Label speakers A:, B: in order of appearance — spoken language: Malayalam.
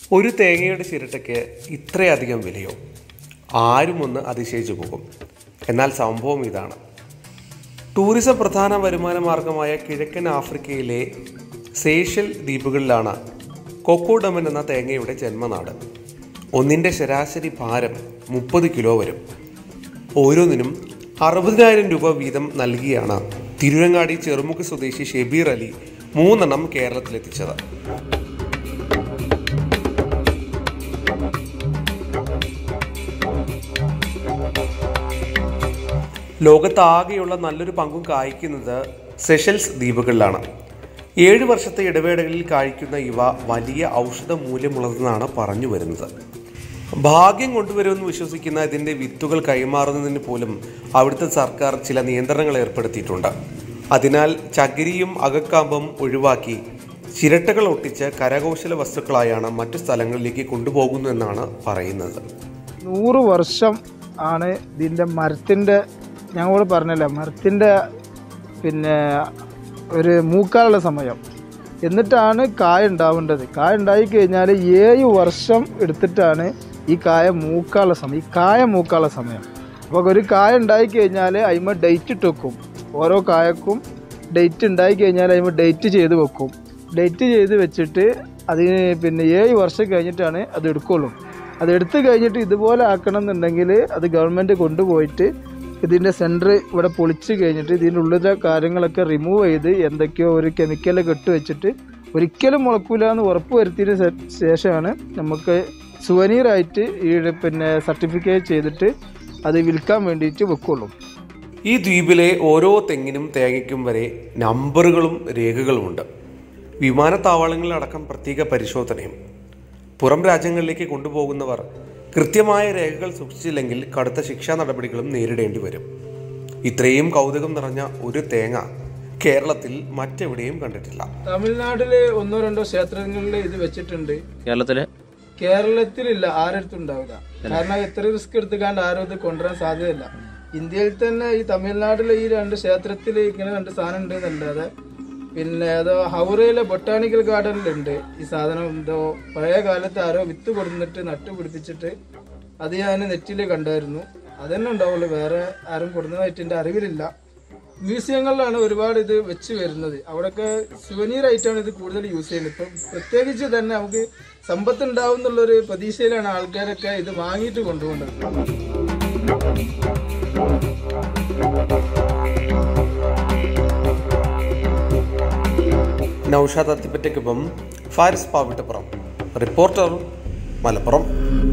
A: ഒരു തേങ്ങയുടെ ചിരട്ടയ്ക്ക് ഇത്രയധികം വിലയോ ആരും ഒന്ന് അതിശയിച്ചു പോകും എന്നാൽ സംഭവം ഇതാണ് ടൂറിസം പ്രധാന വരുമാന മാർഗമായ കിഴക്കൻ ആഫ്രിക്കയിലെ സേഷ്യൽ ദ്വീപുകളിലാണ് കൊക്കോഡമൻ എന്ന തേങ്ങയുടെ ജന്മനാട് ഒന്നിൻ്റെ ശരാശരി ഭാരം മുപ്പത് കിലോ വരും ഓരോന്നിനും അറുപതിനായിരം രൂപ വീതം നൽകിയാണ് തിരുരങ്ങാടി ചെറുമുക്ക് സ്വദേശി ഷെബീർ അലി മൂന്നെണ്ണം കേരളത്തിലെത്തിച്ചത് ലോകത്താകെയുള്ള നല്ലൊരു പങ്കും കായ്ക്കുന്നത് സെഷൽസ് ദ്വീപുകളിലാണ് ഏഴ് വർഷത്തെ ഇടവേളകളിൽ കായ്ക്കുന്ന ഇവ വലിയ ഔഷധ മൂല്യമുള്ളതെന്നാണ് പറഞ്ഞു വരുന്നത് ഭാഗ്യം കൊണ്ടുവരുമെന്ന് വിശ്വസിക്കുന്ന ഇതിൻ്റെ വിത്തുകൾ കൈമാറുന്നതിന് പോലും അവിടുത്തെ സർക്കാർ ചില നിയന്ത്രണങ്ങൾ ഏർപ്പെടുത്തിയിട്ടുണ്ട് അതിനാൽ ചകിരിയും അകക്കാമ്പും ഒഴിവാക്കി ചിരട്ടകൾ ഒട്ടിച്ച് കരകൗശല വസ്തുക്കളായാണ് മറ്റു സ്ഥലങ്ങളിലേക്ക് കൊണ്ടുപോകുന്നതെന്നാണ് പറയുന്നത്
B: നൂറ് വർഷം ആണ് ഇതിൻ്റെ മരത്തിൻ്റെ ഞങ്ങളോട് പറഞ്ഞല്ലോ മരത്തിൻ്റെ പിന്നെ ഒരു മൂക്കാനുള്ള സമയം എന്നിട്ടാണ് കായ ഉണ്ടാവേണ്ടത് കായ ഉണ്ടായി കഴിഞ്ഞാൽ ഏഴ് വർഷം എടുത്തിട്ടാണ് ഈ കായ മൂക്കാനുള്ള സമയം ഈ കായ മൂക്കാനുള്ള സമയം അപ്പോൾ ഒരു കായ ഉണ്ടായി കഴിഞ്ഞാൽ അതിമ ഡേറ്റ് ഇട്ട് വെക്കും ഓരോ കായക്കും ഡേറ്റ് ഉണ്ടായി കഴിഞ്ഞാൽ അതിമ ഡേറ്റ് ചെയ്ത് വെക്കും ഡേറ്റ് ചെയ്ത് വെച്ചിട്ട് അതിന് പിന്നെ ഏഴ് വർഷം കഴിഞ്ഞിട്ടാണ് അത് എടുക്കുള്ളൂ അത് എടുത്തു കഴിഞ്ഞിട്ട് ഇതുപോലെ ആക്കണം എന്നുണ്ടെങ്കിൽ അത് ഗവൺമെൻറ് കൊണ്ടുപോയിട്ട് ഇതിൻ്റെ സെൻറ്റർ ഇവിടെ പൊളിച്ച് കഴിഞ്ഞിട്ട് ഇതിൻ്റെ ഉള്ളിലെ കാര്യങ്ങളൊക്കെ റിമൂവ് ചെയ്ത് എന്തൊക്കെയോ ഒരു കെമിക്കലൊക്കെ ഇട്ട് വെച്ചിട്ട് ഒരിക്കലും മുളക്കൂല എന്ന് ഉറപ്പ് വരുത്തിയതിന് ശേ- ശേഷമാണ് നമുക്ക് സുവനീറായിട്ട് ഈ പിന്നെ സർട്ടിഫിക്കറ്റ് ചെയ്തിട്ട് അത് വിൽക്കാൻ വേണ്ടിയിട്ട് വെക്കുള്ളൂ
A: ഈ ദ്വീപിലെ ഓരോ തെങ്ങിനും തേങ്ങയ്ക്കും വരെ നമ്പറുകളും രേഖകളുമുണ്ട് വിമാനത്താവളങ്ങളിലടക്കം പ്രത്യേക പരിശോധനയും പുറം രാജ്യങ്ങളിലേക്ക് കൊണ്ടുപോകുന്നവർ കൃത്യമായ രേഖകൾ സൂക്ഷിച്ചില്ലെങ്കിൽ കടുത്ത ശിക്ഷാ നടപടികളും നേരിടേണ്ടി വരും ഇത്രയും കൗതുകം നിറഞ്ഞ ഒരു തേങ്ങ കേരളത്തിൽ മറ്റെവിടെയും കണ്ടിട്ടില്ല
B: തമിഴ്നാട്ടില് ഒന്നോ രണ്ടോ ക്ഷേത്രങ്ങളിൽ ഇത് വെച്ചിട്ടുണ്ട്
C: കേരളത്തിലെ
B: കേരളത്തിലില്ല ആരടുത്തും ഉണ്ടാവില്ല കാരണം എത്ര റിസ്ക് എടുത്തുകാണ്ട് ആരും ഇത് കൊണ്ടുവരാൻ സാധ്യതയില്ല ഇന്ത്യയിൽ തന്നെ ഈ തമിഴ്നാട്ടിലെ ഈ രണ്ട് ക്ഷേത്രത്തിൽ ഇങ്ങനെ രണ്ട് സാധനം ഉണ്ട് എന്നല്ലാതെ പിന്നെ ഏതോ ഹൗറയിലെ ബൊട്ടാണിക്കൽ ഗാർഡനിലുണ്ട് ഈ സാധനം എന്തോ പഴയ കാലത്ത് ആരോ വിത്ത് കൊടുത്തിട്ട് നട്ടു പിടിപ്പിച്ചിട്ട് അത് ഞാൻ നെറ്റിൽ കണ്ടായിരുന്നു അതന്നെ ഉണ്ടാവുള്ളൂ വേറെ ആരും കൊടുക്കുന്നതായിട്ട് എൻ്റെ അറിവിലില്ല മ്യൂസിയങ്ങളിലാണ് ഒരുപാട് ഇത് വെച്ച് വരുന്നത് അവിടെയൊക്കെ സുവനീർ ആയിട്ടാണ് ഇത് കൂടുതൽ യൂസ് ചെയ്യുന്നത് ഇപ്പം പ്രത്യേകിച്ച് തന്നെ നമുക്ക് സമ്പത്ത് ഉണ്ടാവും എന്നുള്ളൊരു പ്രതീക്ഷയിലാണ് ആൾക്കാരൊക്കെ ഇത് വാങ്ങിയിട്ട് കൊണ്ടുപോകുന്നത്
A: നൌഷാദ് അത്തിപ്പറ്റയ്ക്കൊപ്പം ഫാരിസ് പാവിട്ടപ്പുറം റിപ്പോർട്ടർ മലപ്പുറം